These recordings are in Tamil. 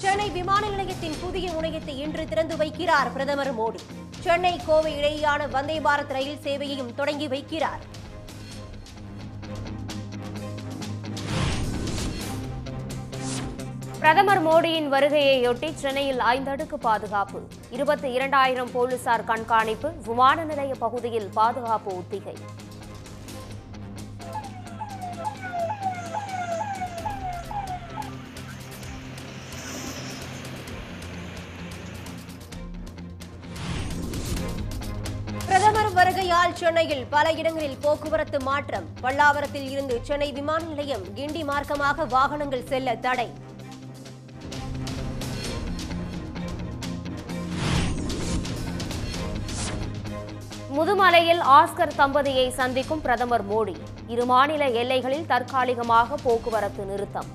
சென்னை விமான நிலையத்தின் புதிய முனையத்தை இன்று திறந்து வைக்கிறார் பிரதமர் மோடி சென்னை கோவை இடையேயான வந்தே பாரத் ரயில் சேவையையும் தொடங்கி வைக்கிறார் பிரதமர் மோடியின் வருகையையொட்டி சென்னையில் ஐந்தடுக்கு பாதுகாப்பு இருபத்தி இரண்டாயிரம் போலீசார் கண்காணிப்பு விமான நிலைய பகுதியில் பாதுகாப்பு ஒத்திகை பிரதமர் வருகையால் சென்னையில் பல இடங்களில் போக்குவரத்து மாற்றம் பல்லாவரத்தில் இருந்து சென்னை விமான நிலையம் கிண்டி மார்க்கமாக வாகனங்கள் செல்ல தடை முதுமலையில் ஆஸ்கர் தம்பதியை சந்திக்கும் பிரதமர் மோடி இரு மாநில எல்லைகளில் தற்காலிகமாக போக்குவரத்து நிறுத்தம்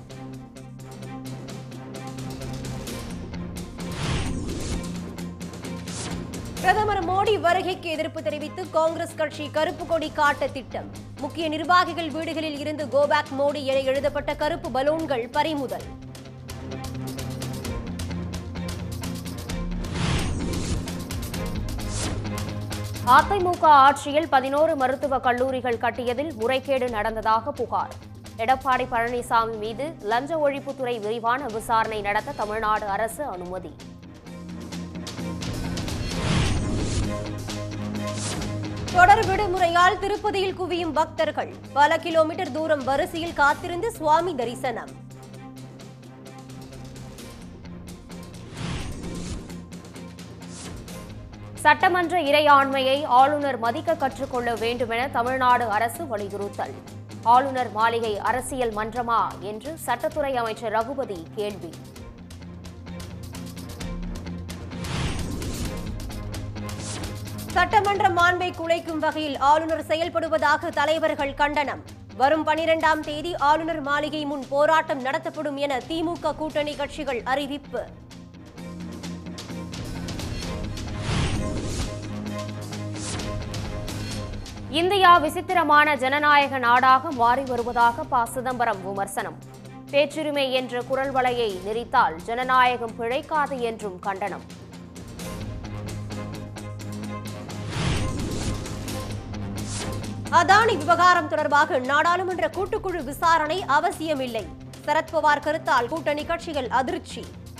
பிரதமர் மோடி வருகைக்கு எதிர்ப்பு தெரிவித்து காங்கிரஸ் கட்சி கருப்பு கொடி காட்ட திட்டம் முக்கிய நிர்வாகிகள் வீடுகளில் இருந்து கோபேக் மோடி என எழுதப்பட்ட கருப்பு பலூன்கள் பறிமுதல் அதிமுக ஆட்சியில் பதினோரு மருத்துவக் கல்லூரிகள் கட்டியதில் முறைகேடு நடந்ததாக புகார் எடப்பாடி பழனிசாமி மீது லஞ்ச ஒழிப்புத்துறை விரிவான விசாரணை நடத்த தமிழ்நாடு அரசு அனுமதி தொடர் விடுமுறையால் திருப்பதியில் குவியும் பக்தர்கள் பல கிலோமீட்டர் தூரம் வரிசையில் காத்திருந்து சுவாமி தரிசனம் சட்டமன்ற இறையாண்மையை ஆளுநர் மதிக்க கற்றுக்கொள்ள வேண்டுமென தமிழ்நாடு அரசு வலியுறுத்தல் ஆளுநர் மாளிகை அரசியல் மன்றமா என்று சட்டத்துறை அமைச்சர் ரகுபதி கேள்வி சட்டமன்ற மாண்பை குலைக்கும் வகையில் ஆளுநர் செயல்படுவதாக தலைவர்கள் கண்டனம் வரும் பனிரெண்டாம் தேதி ஆளுநர் மாளிகை முன் போராட்டம் நடத்தப்படும் என திமுக கூட்டணி கட்சிகள் அறிவிப்பு இந்தியா விசித்திரமான ஜனநாயக நாடாக மாறி வருவதாக ப சிதம்பரம் விமர்சனம் பேச்சுரிமை என்ற குரல் வலையை நெறித்தால் ஜனநாயகம் பிழைக்காது என்றும் கண்டனம் அதானி விவகாரம் தொடர்பாக நாடாளுமன்ற கூட்டுக்குழு விசாரணை அவசியமில்லை சரத்பவார் கருத்தால் கூட்டணி கட்சிகள் அதிர்ச்சி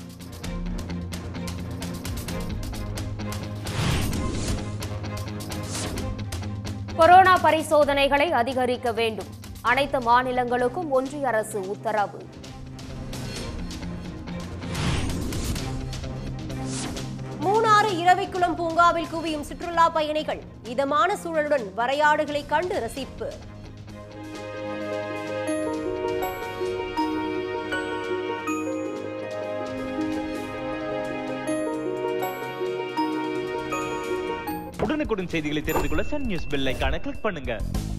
கொரோனா பரிசோதனைகளை அதிகரிக்க வேண்டும் அனைத்து மாநிலங்களுக்கும் ஒன்றிய அரசு உத்தரவு மூணாறு இரவிக்குளம் பூங்காவில் குவியும் சுற்றுலா பயணிகள் இதமான சூழலுடன் வரையாடுகளை கண்டு ரசிப்பு உடனுக்குடன் செய்திகளை தெரிந்து கொள்ள சன் நியூஸ் பெல் ஐகானை கிளிக் பண்ணுங்க